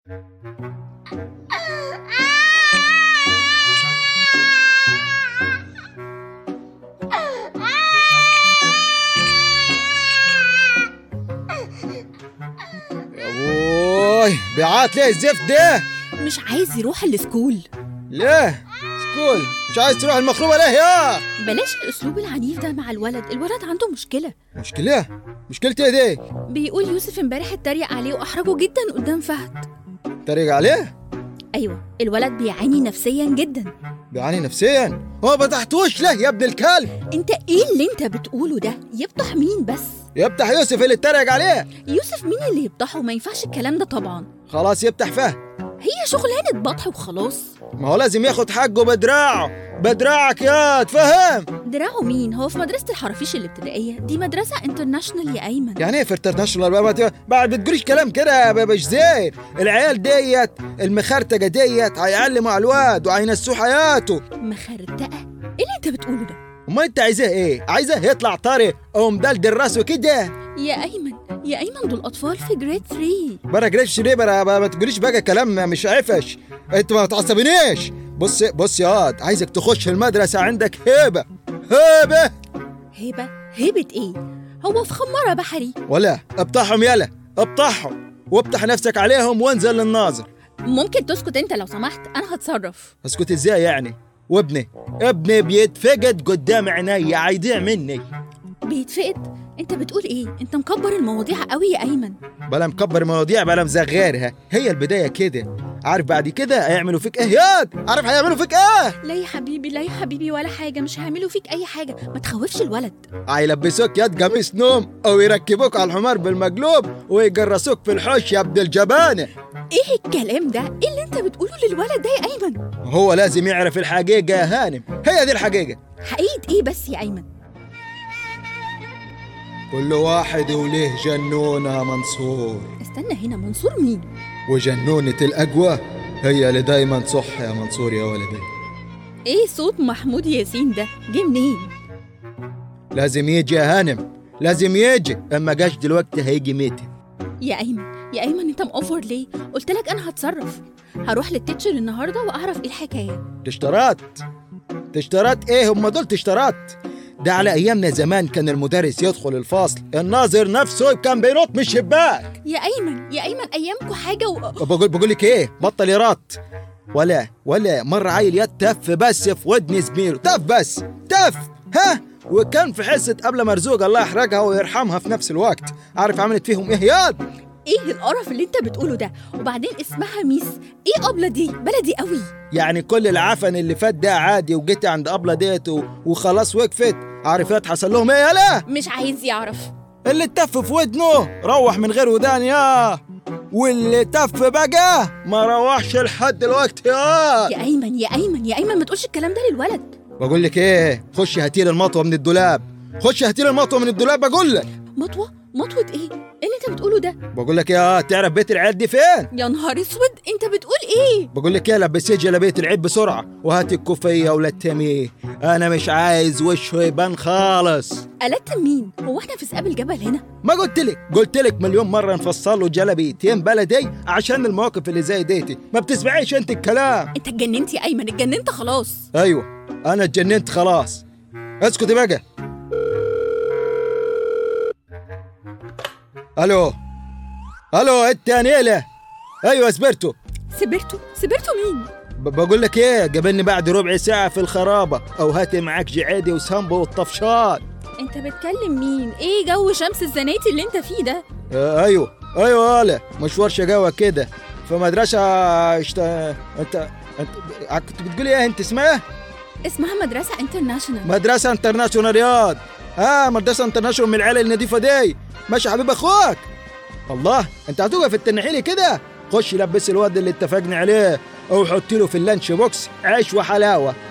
يا بوي بيعات ليه الزفت ده مش عايز يروح السكول ليه سكول مش عايز تروح المخروبة ليه يا بلاش الاسلوب العنيف ده مع الولد الولد عنده مشكله مشكلة مشكلتي ايه دي بيقول يوسف امبارح اتريق عليه واحرجه جدا قدام فهد تريق عليه ايوه الولد بيعاني نفسيا جدا بيعاني نفسيا هو ما فتحتوش له يا ابن الكلب انت ايه اللي انت بتقوله ده يفتح مين بس يفتح يوسف اللي اتريق عليه يوسف مين اللي يفتحه ما ينفعش الكلام ده طبعا خلاص يفتح فهد هي شغلانه بطح وخلاص ما هو لازم ياخد حقه بدراعه بدراعك يا تفهم دراعه مين هو في مدرسه الحرافيش الابتدائيه دي مدرسه انترناشونال يا ايمن يعني ايه في انترناشونال بعد بعد بتقوليش كلام كده يا بابا زين العيال ديت المخرتقه ديت هيعلموا على الواد وهينسوه حياته مخرتقه ايه اللي انت بتقوله ده وما انت عايزاه ايه عايزاه يطلع طري او مدلدل راسه كده يا ايمن يا ايمن دول اطفال في جريد 3 برا جريش ليه برا ما ما تقوليش بقى كلام مش عفش انت ما تعصبنيش بص بص يا واد عايزك تخش المدرسه عندك هيبه هيبه هبه هبه ايه هو في خماره بحري ولا ابطحهم يلا ابطحهم وافتح نفسك عليهم وانزل للناظر ممكن تسكت انت لو سمحت انا هتصرف اسكت ازاي يعني وابني ابني بيتفقد قدام عيني هيضيع مني بيتفقد انت بتقول ايه انت مكبر المواضيع قوي يا ايمن بلا مكبر مواضيع بلا مزغرها هي البدايه كده عارف بعد كده هيعملوا فيك ايه ياد عارف هيعملوا فيك ايه لا يا حبيبي لا يا حبيبي ولا حاجه مش هيعملوا فيك اي حاجه ما تخوفش الولد هيلبسوك ياد قميص نوم او يركبوك على الحمار بالمقلوب ويجرسوك في الحوش يا ابن الجبانه ايه الكلام ده ايه اللي انت بتقوله للولد ده يا ايمن هو لازم يعرف الحقيقه يا هانم هي دي الحقيقه حقيقه ايه بس يا ايمن كل واحد وليه جنونه منصور استنى هنا منصور مين وجنونه الاقوى هي اللي دايما صح يا منصور يا ولدي ايه صوت محمود ياسين ده جه منين لازم يجي يا هانم لازم يجي اما جاش دلوقتي هيجي ميت يا ايمن يا ايمن انت مأوفر ليه قلت لك انا هتصرف هروح للتيتشر النهارده واعرف ايه الحكايه تشترات تشترات ايه هم دول تشترات ده على ايامنا زمان كان المدرس يدخل الفصل الناظر نفسه كان بينط من الشباك يا ايمن يا ايمن ايامكم حاجه و... بقول بقول لك ايه بطل يرط ولا ولا مره عيل يد تف بس في ودن زميله تف بس تف ها وكان في حصه قبل مرزوق الله يحرقها ويرحمها في نفس الوقت عارف عملت فيهم ايه ياد ايه القرف اللي انت بتقوله ده وبعدين اسمها ميس ايه قبله دي بلدي قوي يعني كل العفن اللي فات ده عادي وجيت عند ابله ديت و- وخلاص وقفت عارف ياد حصل لهم ايه يلا مش عايز يعرف اللي اتف في ودنه روح من غير ودان يا واللي تف بقى ما روحش لحد الوقت يا يا ايمن يا ايمن يا ايمن ما تقولش الكلام ده للولد بقول لك ايه خش هاتي لي المطوه من الدولاب خش هاتي لي المطوه من الدولاب بقول لك مطوه مطوه ايه ايه اللي انت بتقوله ده بقول لك يا تعرف بيت العيال دي فين يا نهار اسود انت بتقول ايه بقول لك ايه لبسي جلابيه العيد بسرعه وهاتي الكوفيه ولتميه انا مش عايز وشه يبان خالص قلت مين هو احنا في سقاب الجبل هنا ما قلت لك قلت لك مليون مره نفصل له جلبيتين بلدي عشان المواقف اللي زي ديتي ما بتسمعيش انت الكلام انت اتجننت يا ايمن اتجننت خلاص ايوه انا اتجننت خلاص اسكتي بقى الو الو انت يا نيله ايوه سبرتو سبرتو سبرتو مين ب- بقول لك ايه قابلني بعد ربع ساعه في الخرابه او هاتي معاك جعيدي وسامبو والطفشان انت بتكلم مين ايه جو شمس الزناتي اللي انت فيه ده آه ايوه ايوه يالا مشوار شقاوه كده في مدرسه اشت... انت انت كنت بتقولي ايه انت اسمها اسمها مدرسه انترناشونال مدرسة انترناشونال رياض اه مدرسة انترناشونال من العيلة النظيفة دي ماشي يا حبيب اخوك الله انت هتوقف التنحيلي كده خش لبس الواد اللي اتفقنا عليه او حط له في اللانش بوكس عيش وحلاوة